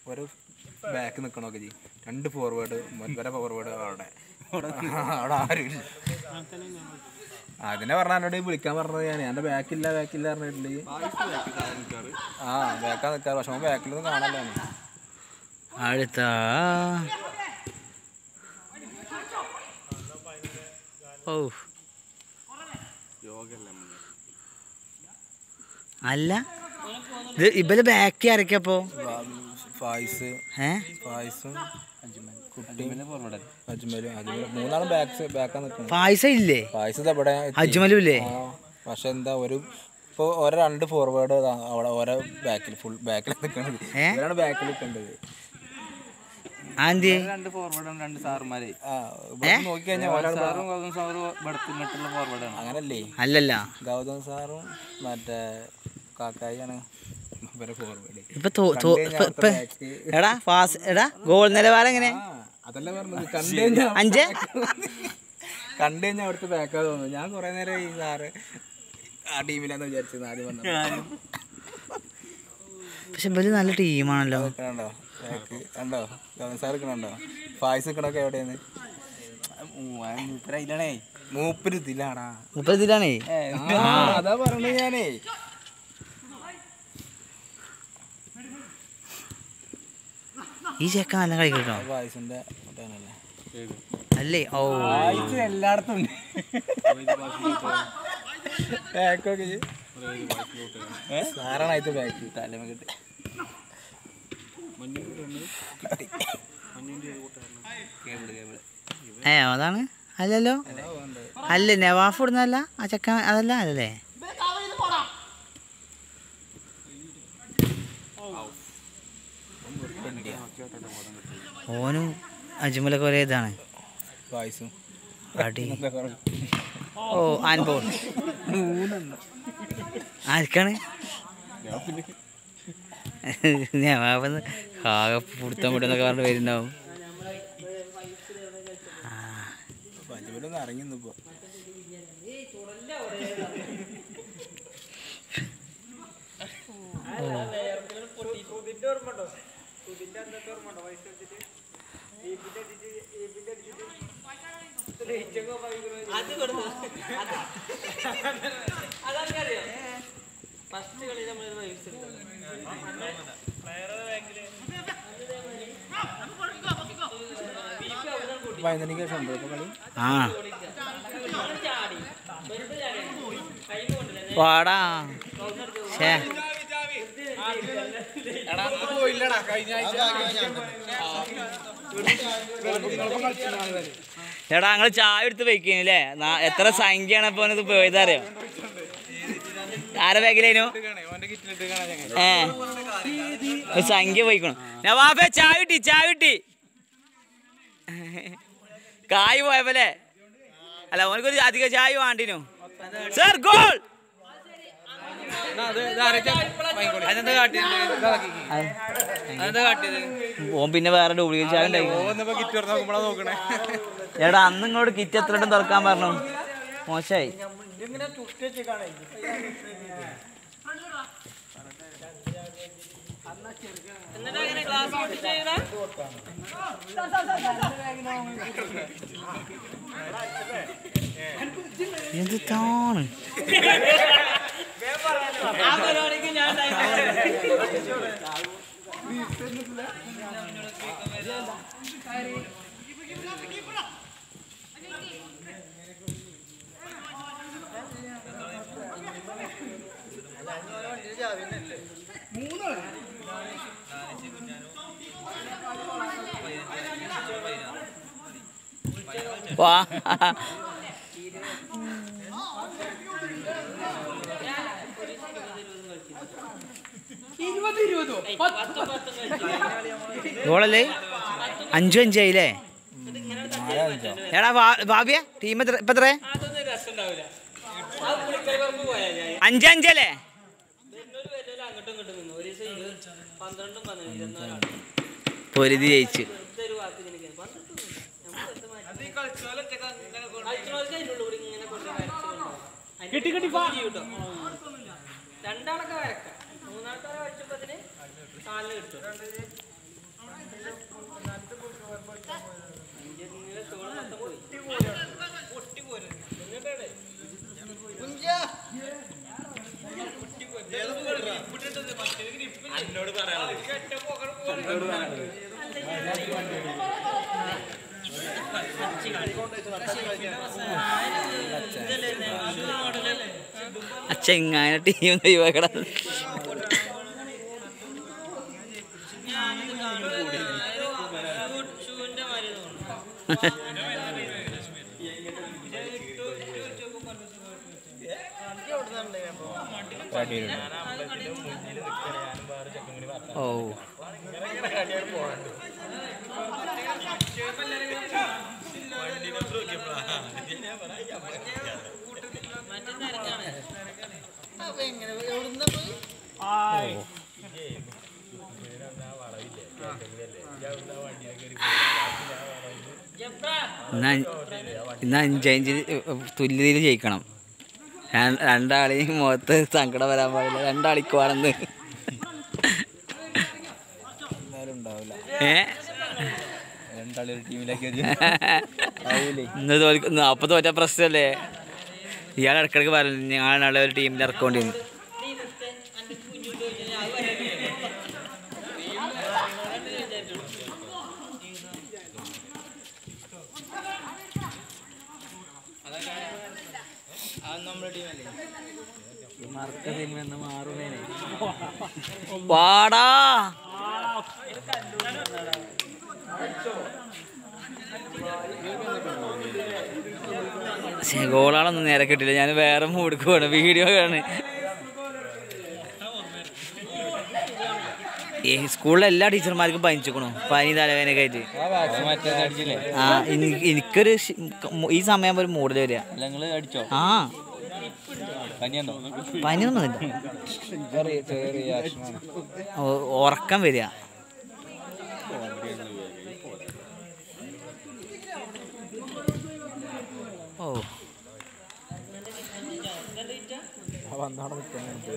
ഒരു ബാക്ക് നിൽക്കണമൊക്കെ ചെയ്യും രണ്ട് ഫോർവേഡ് വരെ ഫോർവേഡ് അവിടെ അവിടെ ആരുമില്ല അതിനെ പറഞ്ഞ എന്നോട് വിളിക്കാൻ പറഞ്ഞത് ഞാൻ എൻ്റെ ബാക്കില്ല ബാക്കില്ല പറഞ്ഞിട്ടുണ്ടെങ്കിൽ ആ ബാക്കാ നിൽക്കാറ് പക്ഷെ അവൻ ബാക്കിലൊന്നും കാണാല്ലോ അടുത്ത ഓ അല്ല ഇത് ഇവല് ബാക്കി ആരൊക്കെയപ്പോ ഫായിസ് ഏ ഫായിസും കുട്ടിയും അജ്മലും അജ്മലും മൂന്നാളും ബാക്ക് ബാക്കാ നിൽക്കുന്നത് പായസ ഇല്ലേ ഫായിസ് ദാ ഇവിടെ എത്തി. അജ്മലും ഇല്ലേ ആ, പക്ഷെ എന്താ ഒരു ഇപ്പൊ ഓരോ രണ്ട് ഫോർവേഡ് അവിടെ ഓരോ ബാക്കിൽ ഫുൾ ബാക്കിൽ നിൽക്കണത് ഏ? ഇവരാണ് ബാക്കിൽ നിൽക്കേണ്ടത് ആന്തി രണ്ട് ഫോർവേഡാണ് രണ്ട് സാറുമാരെ ആ ഇവിടെ നോക്കി കഴിഞ്ഞാൽ ഒരാൾ സാറും ഗൗതം സാറും ഇവിടത്തിട്ടുള്ള ഫോർവേഡാണ് അങ്ങനല്ലേ അല്ലല്ല ഗൗതം സാറും മറ്റേ കാക്കായിയാണ് ഇവരെ ഫോർവേഡ് ഇപ്പൊ തോ- തോ- ഇപ്പൊ- ഇപ്പൊ- എടാ ഫാസ് എടാ ഗോൾ നിലവാരം എങ്ങനെ അതല്ല പറഞ്ഞത് കണ്ടു കഴിഞ്ഞാൽ അഞ്ച് കണ്ടു കഴിഞ്ഞാൽ അവിടുത്തെ ബാക്കാ തോന്നുന്നു ഞാൻ കുറെ നേരം ഈ സാറ് ആ ടീമിലാന്ന് വിചാരിച്ചത് ആദ്യം വന്നത് പക്ഷെ ഇവര് നല്ല ടീമാണല്ലോ കണ്ടോ ബാക്ക് കണ്ടോ ഗൗതം സാർ കണ്ടോ ഫായ്സ് നിൽക്കണൊക്കെ എവിടെയാണ് മൂപ്പരയിലാണേ മൂപ്പര് ഇതിലാടാ മുപ്പതിലാണേ ആ, അതാ പറഞ്ഞത് ഞാനേ ഈ ചെക്ക നല്ല കളിക്കട്ടോ ഫായ്സിന്റെ ഇതാണല്ലേ അല്ലേ ഓ എല്ലായിടത്തും ഉണ്ട് ബാക്കൊക്കെ സാറാണ് അതിന്റെ ബാക്ക് തലമ കിട്ടി ഏ അതാണ് അല്ലല്ലോ അല്ലേ നവാഫ് ഇടുന്നല്ല ആ ചെക്ക അതല്ല അല്ലല്ലേ ഓനും അജ്മലൊക്കെ ഒരേ ഇതാണ് ഫായ്സും അടി ഓ ആൻപോൾ ആർക്കാണ് നവാബെന്ന് ആകെ പുടുത്തം വിടുന്നൊക്കെ പറഞ്ഞിട്ട് വരുന്നുണ്ടാവും പഞ്ചമലൊന്നും ഇറങ്ങിന്നിപ്പോ പതിനഞ്ചിക്ക് ശേഷം ഉണ്ടോ ഇപ്പൊ കളി ആ വാടാ ഷേ എടാ ഞങ്ങള് ചായ എടുത്ത് വെക്കില്ലേ എത്ര സംഖ്യയാണ് ഇപ്പൊ ഇത് പോയതറിയോ ആരെ ബാഗിലേനു ഏ ഒരു സംഖ്യ പോയിക്കണു നവാബെ ചായ കിട്ടി ചായ കിട്ടി കായ് പോയപ്പോലെ അല്ല ഓനക്കൊരു അധിക ചായ വേണ്ടിനു സർ ഗോൾ അതെന്താ കാട്ടിയത് അതെന്താ കാട്ടിയത് ഓൻ പിന്നെ വേറെ ഡ്യൂപ്ലിക്കേറ്റ് ചായ ഉണ്ടായി ഓന്നിപ്പോ കിറ്റ് തുറന്ന് നോക്കുമ്പോഴാ നോക്കണേ എടാ അന്ന് ഇങ്ങോട്ട് കിറ്റ് എത്ര ഇടം തുറക്കാൻ പറഞ്ഞു മോശമായി എന്താണ് വാ ഗോളല്ലേ അഞ്ചു അഞ്ചായില്ലേ എടാ ബാ- ബാബിയ ടീം എത്ര ഇപ്പൊ എത്ര അഞ്ച് അഞ്ചല്ലേ പൊരുതി ജയിച്ചു രണ്ടാളൊക്കെ വരക്കാം മൂന്നാമത്തെ കളിച്ചപ്പത്തിന് കാലിന് കിട്ടും ചെങ്ങാന ടീം ഒഴിവാക്കട ഓ ഇന്ന് അഞ്ച്- ഇന്ന് അഞ്ചഞ്ച് തുല്യതയിൽ ജയിക്കണം ര- രണ്ടാളെയും മുഖത്ത് സങ്കടം വരാൻ പാടില്ല രണ്ടാളിക്ക് വേണമെന്ന് എന്തായാലും ഉണ്ടാവില്ല ഏ രണ്ടാളി ഒരു ടീമിലേക്ക് ഇന്ന് തോൽക്കുന്നു അപ്പൊ തോറ്റ പ്രശ്നമല്ലേ ഇയാൾ ഇടക്കിടക്ക് പറഞ്ഞു ഞങ്ങളാണ് ഒരു ടീമിൽ ഇറക്കേണ്ടി വാടാ പക്ഷേ ഗോളാളൊന്നും നേരെ കിട്ടില്ല ഞാൻ വേറെ മൂടുക്ക് പോണ് വീഡിയോ ആണ് ഈ സ്കൂളിലെ എല്ലാ ടീച്ചർമാർക്കും പനിച്ചിക്കണു പനി തലവേനൊക്കെ ആയിട്ട് മറ്റേ അടിച്ചില്ലേ ആ എനി- എനിക്കൊരു ഷി- ഈ സമയം ഒരു മൂടൽ വരിക നിങ്ങൾ അടിച്ചോ ആ പനിയുണ്ടോ പനിയൊന്നുമില്ല ചെറിയ ചെറിയ റിയാക്ഷനാണ് ഉ- ഉറക്കം വരിക ഓ വന്നാണ് നിൽക്കുന്നത്